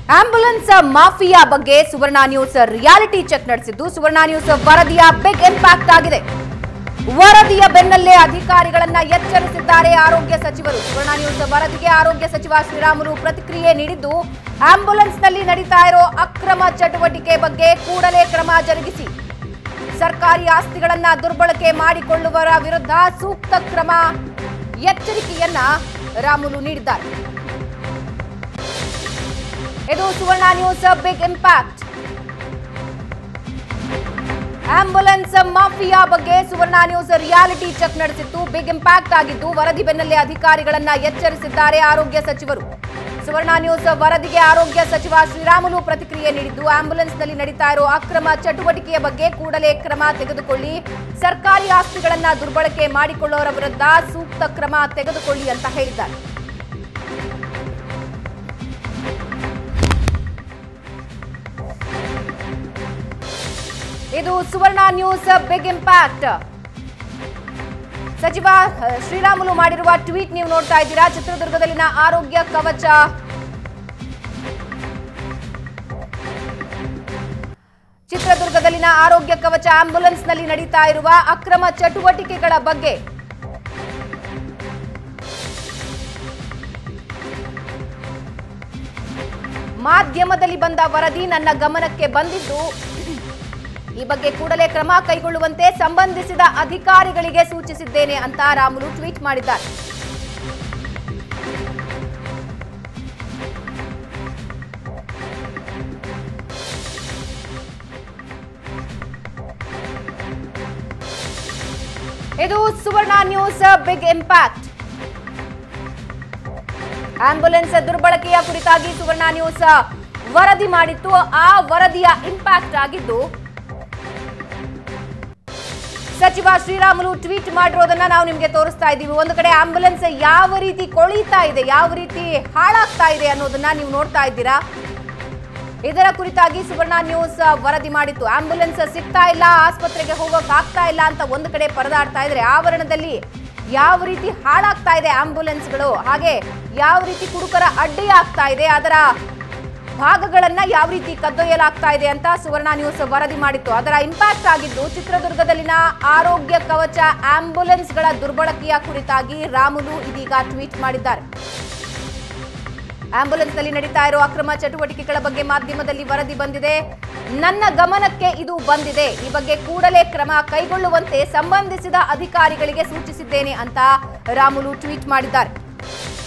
ambulance mafia ಬಗ್ಗೆ Suvarna news reality check ನಡೆಸಿದ್ದು Suvarna news ವರದಿಯ ಬಿಗ್ ಇಂಪ್ಯಾಕ್ಟ್ ಆಗಿದೆ ವರದಿಯ ಬೆನ್ನಲ್ಲೇ ಅಧಿಕಾರಿಗಳನ್ನ ಎಚ್ಚರಿಸಿದ್ದಾರೆ ಆರೋಗ್ಯ ಸಚಿವರು ಸುವರ್ಣ ನ್ಯೂಸ್ ವರದಿಗೆ ಆರೋಗ್ಯ ಸಚಿವ ಶ್ರೀರಾಮುಲು ಪ್ರತಿಕ್ರಿಯೆ ನೀಡಿದ್ದು ಆಂಬ್ಯುಲೆನ್ಸ್ನಲ್ಲಿ ನಡೀತಾ ಇರೋ ಅಕ್ರಮ ಚಟುವಟಿಕೆ ಬಗ್ಗೆ ಕೂಡಲೇ ಕ್ರಮ ಜರುಗಿಸಿ ಸರ್ಕಾರಿ ಆಸ್ತಿಗಳನ್ನ ದುರ್ಬಳಕೆ ಮಾಡಿಕೊಳ್ಳುವವರ ವಿರುದ್ಧ ಸೂಕ್ತ ಕ್ರಮ ಎಚ್ಚರಿಕೆಯನ್ನ ರಾಮುಲು ನೀಡಿದ್ದಾರೆ ಇದು Suvarna news big impact ambulance mafia ಬಗ್ಗೆ ಸುವರ್ಣ ನ್ಯೂಸ್ ರಿಯಾಲಿಟಿ ಚೆಕ್ ನಡೆಸಿತ್ತು ಬಿಗ್ ಇಂಪ್ಯಾಕ್ಟ್ ಆಗಿದ್ದು ವರದಿ ಬೆನ್ನಲ್ಲೇ ಅಧಿಕಾರಿಗಳನ್ನ ಎಚ್ಚರಿಸಿದ್ದಾರೆ ಆರೋಗ್ಯ ಸಚಿವರು ಸುವರ್ಣ ನ್ಯೂಸ್ ವರದಿಗೆ ಆರೋಗ್ಯ ಸಚಿವ ಶ್ರೀರಾಮುಲು ಪ್ರತಿಕ್ರಿಯೆ ನೀಡಿದ್ದು ಆಂಬ್ಯುಲೆನ್ಸ್ನಲ್ಲಿ ನಡೀತಾ ಇರೋ ಅಕ್ರಮ ಚಟುವಟಿಕೆಯ ಬಗ್ಗೆ ಕೂಡಲೇ ಕ್ರಮ ತೆಗೆದುಕೊಳ್ಳಿ ಸರ್ಕಾರಿ ಆಸ್ತಿಗಳನ್ನ ದುರ್ಬಳಕೆ ಮಾಡಿಕೊಳ್ಳುವವರ ವಿರುದ್ಧ ಸೂಕ್ತ ಕ್ರಮ ತೆಗೆದುಕೊಳ್ಳಿ ಅಂತ ಹೇಳಿದ್ದಾರೆ ಇದು ಸುವರ್ಣ ನ್ಯೂಸ್ ಬಿಗ್ ಇಂಪ್ಯಾಕ್ಟ್ ಸಚಿವ ಅಹ್, ಶ್ರೀರಾಮುಲು ಮಾಡಿರುವ ಟ್ವೀಟ್ ನೀವು ನೋಡ್ತಾ ಇದ್ದೀರಾ ಚಿತ್ರದುರ್ಗದಲ್ಲಿನ ಆರೋಗ್ಯ ಕವಚ ಚಿತ್ರದುರ್ಗದಲ್ಲಿನ ಆರೋಗ್ಯ ಕವಚ ಆಂಬ್ಯುಲೆನ್ಸ್ನಲ್ಲಿ ನಡೀತಾ ಇರುವ ಅಕ್ರಮ ಚಟುವಟಿಕೆಗಳ ಬಗ್ಗೆ ಮಾಧ್ಯಮದಲ್ಲಿ ಬಂದ ವರದಿ ನನ್ನ ಗಮನಕ್ಕೆ ಬಂದಿದ್ದು ಈ ಬಗ್ಗೆ ಕೂಡಲೇ ಕ್ರಮ ಕೈಗೊಳ್ಳುವಂತೆ ಸಂಬಂಧಿಸಿದ ಅಧಿಕಾರಿಗಳಿಗೆ ಸೂಚಿಸಿದ್ದೇನೆ ಅಂತ ರಾಮುಲು ಟ್ವೀಟ್ ಮಾಡಿದ್ದಾರೆ ಇದು Suvarna news big impact ambulance ದುರ್ಬಳಕೆಯ ಕುರಿತಾಗಿ ಸುವರ್ಣ ನ್ಯೂಸ್ ವರದಿ ಮಾಡಿತ್ತು ಆ ವರದಿಯ ಇಂಪ್ಯಾಕ್ಟ್ ಆಗಿದ್ದು ಸಚಿವ ಶ್ರೀರಾಮುಲು ಟ್ವೀಟ್ ಮಾಡಿರೋದನ್ನ ನಾವು ನಿಮಗೆ ತೋರಿಸ್ತಾ ಇದ್ದೀವಿ ಒಂದು ಕಡೆ ಆಂಬ್ಯುಲೆನ್ಸ್ ಯಾವ ರೀತಿ ಕೊಳೀತಾ ಇದೆ ಯಾವ ರೀತಿ ಹಾಳಾಗ್ತಾ ಇದೆ ಅನ್ನೋದನ್ನ ನೀವು ನೋಡ್ತಾ ಇದ್ದೀರಾ ಇದರ ಕುರಿತಾಗಿ ಸುವರ್ಣ ನ್ಯೂಸ್ ವರದಿ ಮಾಡಿತ್ತು ಆಂಬ್ಯುಲೆನ್ಸ್ ಸಿಗ್ತಾ ಇಲ್ಲ ಆಸ್ಪತ್ರೆಗೆ ಹೋಗೋಕ್ ಆಗ್ತಾ ಇಲ್ಲ ಅಂತ ಒಂದು ಕಡೆ ಪರದಾಡ್ತಾ ಇದ್ರೆ ಆವರಣದಲ್ಲಿ ಯಾವ ರೀತಿ ಹಾಳಾಗ್ತಾ ಇದೆ ಆಂಬ್ಯುಲೆನ್ಸ್ಗಳು ಹಾಗೆ ಯಾವ ರೀತಿ ಕುಡುಕರ ಅಡ್ಡಿ ಆಗ್ತಾ ಇದೆ ಅದರ ಭಾಗಗಳನ್ನ ಯಾವ ರೀತಿ ಕದ್ದೊಯ್ಯಲಾಗ್ತಾ ಇದೆ ಅಂತ ಸುವರ್ಣ ನ್ಯೂಸ್ ವರದಿ ಮಾಡಿತ್ತು ಅದರ ಇಂಪ್ಯಾಕ್ಟ್ ಆಗಿದ್ದು ಚಿತ್ರದುರ್ಗದಲ್ಲಿನ ಆರೋಗ್ಯ ಕವಚ ಆಂಬ್ಯುಲೆನ್ಸ್ಗಳ ದುರ್ಬಳಕೆಯ ಕುರಿತಾಗಿ ರಾಮುಲು ಇದೀಗ ಟ್ವೀಟ್ ಮಾಡಿದ್ದಾರೆ ಆಂಬ್ಯುಲೆನ್ಸ್ನಲ್ಲಿ ನಡೀತಾ ಇರೋ ಅಕ್ರಮ ಚಟುವಟಿಕೆಗಳ ಬಗ್ಗೆ ಮಾಧ್ಯಮದಲ್ಲಿ ವರದಿ ಬಂದಿದೆ ನನ್ನ ಗಮನಕ್ಕೆ ಇದು ಬಂದಿದೆ ಈ ಬಗ್ಗೆ ಕೂಡಲೇ ಕ್ರಮ ಕೈಗೊಳ್ಳುವಂತೆ ಸಂಬಂಧಿಸಿದ ಅಧಿಕಾರಿಗಳಿಗೆ ಸೂಚಿಸಿದ್ದೇನೆ ಅಂತ ರಾಮುಲು ಟ್ವೀಟ್ ಮಾಡಿದ್ದಾರೆ